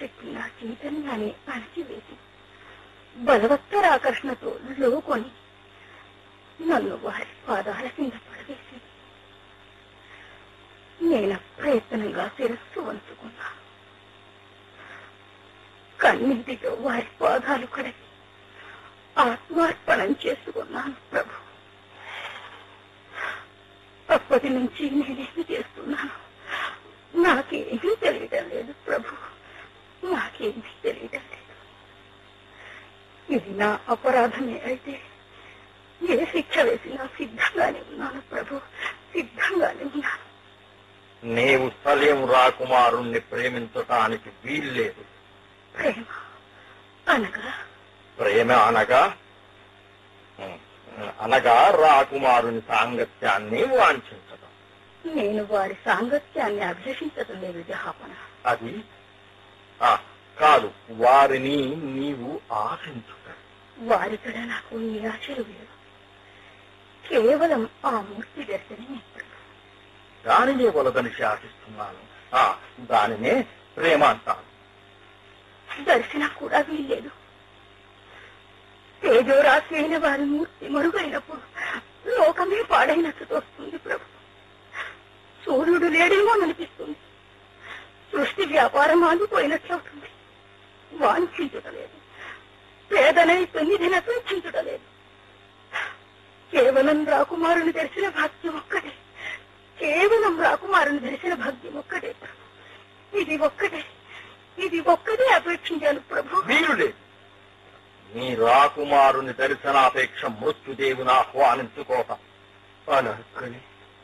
పెట్టి నా చైతన్యాన్ని అణచివేసి బలవత్తర ఆకర్షణతో లోకొని నన్ను వారి పాదాల కింద పడవేసి నేను ప్రయత్నంగా శిరస్సు వంచుకున్నా కన్నీటితో వారి పాదాలు కడిగి ఆత్మార్పణం చేసుకున్నాను ప్రభు అప్పటి నుంచి నేనేమి చేస్తున్నాను నాకేమీ తెలియటం లేదు ప్రభు నాకేమీ తెలియటం లేదు ఇది నా అపరాధమే అయితే ఏ శిక్ష వేసినా సిద్ధంగానే ఉన్నాను ప్రభు సిద్ధంగానే ఉన్నాను నీవు సలేం రాకుమారుణ్ణి ప్రేమించటానికి వీల్లేదు ప్రేమ అనగా ప్రేమ అనగా అనగా రాకుమారుని సాంగత్యాన్ని వాంఛించటం నేను వారి సాంగత్యాన్ని అభిలషించటం లేదు జహాపన అది ఆ, కాదు వారిని నీవు ఆశించుట వారికడ నాకు ఈ ఆశలు లేవు కేవలం ఆ మూర్తి దర్శనమే ప్రభు. దానినే వలదని శాసిస్తున్నాను ఆ, దానినే ప్రేమ అంటాను దర్శనం కూడా వీల్లేదు తేజోరాశి అయిన వారి మూర్తి మరుగైనప్పుడు లోకమే పాడైనట్టు తోస్తుంది ప్రభు సూర్యుడు లేడేమో అనిపిస్తుంది సృష్టి వ్యాపారం ఆగిపోయినట్లవుతుంది వాంఛించుటలేదు పేదనై తొమ్మిదిన సూచించుటలేదు కేవలం రాకుమారుని దర్శన భాగ్యం ఒక్కటే కేవలం రాకుమారుని దర్శన భాగ్యం ఒక్కటే ప్రభు ఇది ఒక్కటే ఇది ఒక్కటే అపేక్షించాను ప్రభు వీరులే నీ రాకుమారుని దర్శనాపేక్ష మృత్యుదేవుని ఆహ్వానించుకోవటం అనక్కని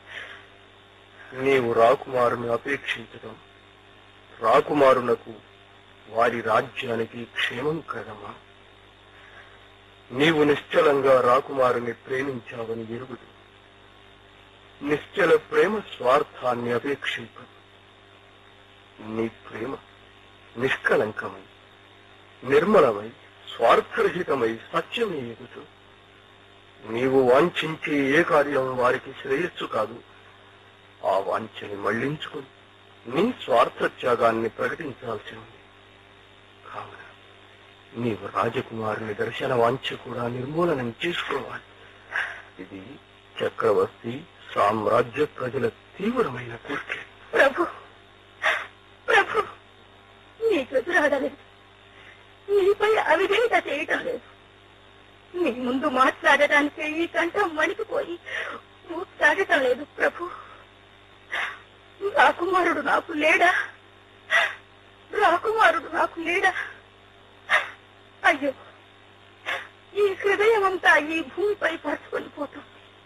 నీవు రాకుమారుని అపేక్షించడం రాకుమారునకు వారి రాజ్యానికి క్షేమం కదమా నీవు నిశ్చలంగా రాకుమారుని ప్రేమించావని ఎరుగుదు నిశ్చల ప్రేమ స్వార్థాన్ని అపేక్షింపదు నీ ప్రేమ నిష్కలంకమై నిర్మలమై స్వార్థరహితమై సత్యమే ఎగుతూ నీవు వాంఛించే ఏ కార్యం వారికి శ్రేయస్సు కాదు ఆ వాంఛని మళ్లించుకుని నీ స్వార్థ త్యాగాన్ని ప్రకటించాల్సి ఉంది కావున నీవు రాజకుమారుని దర్శన వాంఛ కూడా నిర్మూలనం చేసుకోవాలి ఇది చక్రవర్తి సామ్రాజ్య ప్రజల తీవ్రమైన కోరిక ప్రభు ప్రభు నీకు ఎదురాడలేదు నీపై అవిధేయత చేయటం లేదు నీ ముందు మాట్లాడటానికి ఈ కంఠం వణికిపోయి ఊపిరాడటం లేదు ప్రభు రాకుమారుడు నాకు లేడా రాకుమారుడు నాకు లేడా అయ్యో ఈ హృదయం అంతా ఈ భూమిపై పరుచుకొని పోతుంది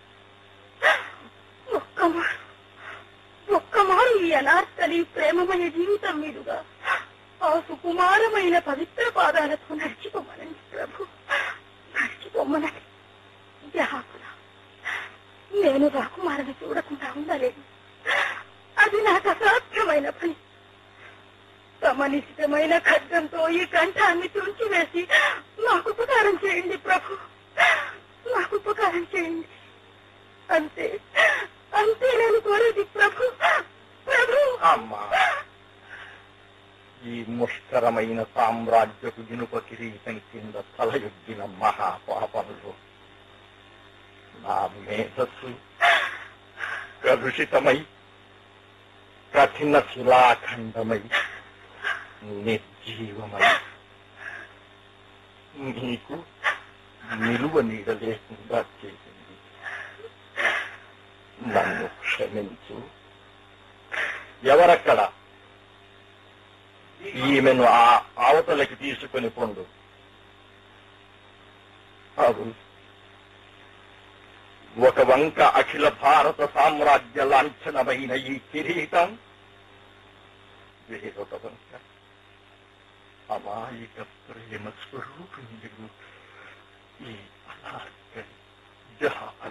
ఒక్క మారు ఒక్క మారు ఈ అనార్కలి ప్రేమమయ జీవితం మీదుగా ఆ సుకుమారమైన పవిత్ర పాదాలతో నడిచిపోమనండి ప్రభు నడిచిపోమనండి జాకుల నేను రాకుమారని చూడకుండా ఉండలేదు అది నాకు అసాధ్యమైన పని సమనిశ్చితమైన ఖడ్గంతో ఈ కంఠాన్ని తుంచివేసి నాకు ఉపకారం చేయండి ప్రభు నాకు ఉపకారం చేయండి అంతే అంతే నేను కోరేది ప్రభు ప్రభు అమ్మా ఈ ముష్కరమైన సామ్రాజ్యపు ఇనుప కిరీటం కింద తలయొగ్గిన మహాపాపములు నా మేధస్సు కలుషితమై కఠిన శిలాఖండమై నిర్జీవమై నీకు నిలువ నీడ లేకుండా చేసింది నన్ను క్షమించు ఎవరక్కడ ఈమెను ఆ అవతలకి తీసుకొని పొండు అవును ఒక వంక అఖిల భారత సామ్రాజ్య లాంఛనమైన ఈ కిరీటం వేరొక వంక అమాయక ప్రేమ స్వరూపిణి ఈ అనార్కలి జహాన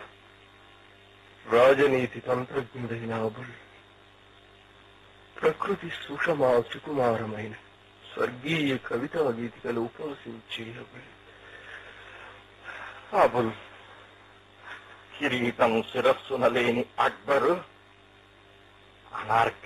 రాజనీతి తంత్రజ్ఞుడైన అబుల్ ప్రకృతి సుషమా సుకుమారమైన స్వర్గీయ కవితా గీతికలు ఉపాసించే అబుల్ అబుల్ కిరీటం శిరస్సున లేని అక్బరు అనార్క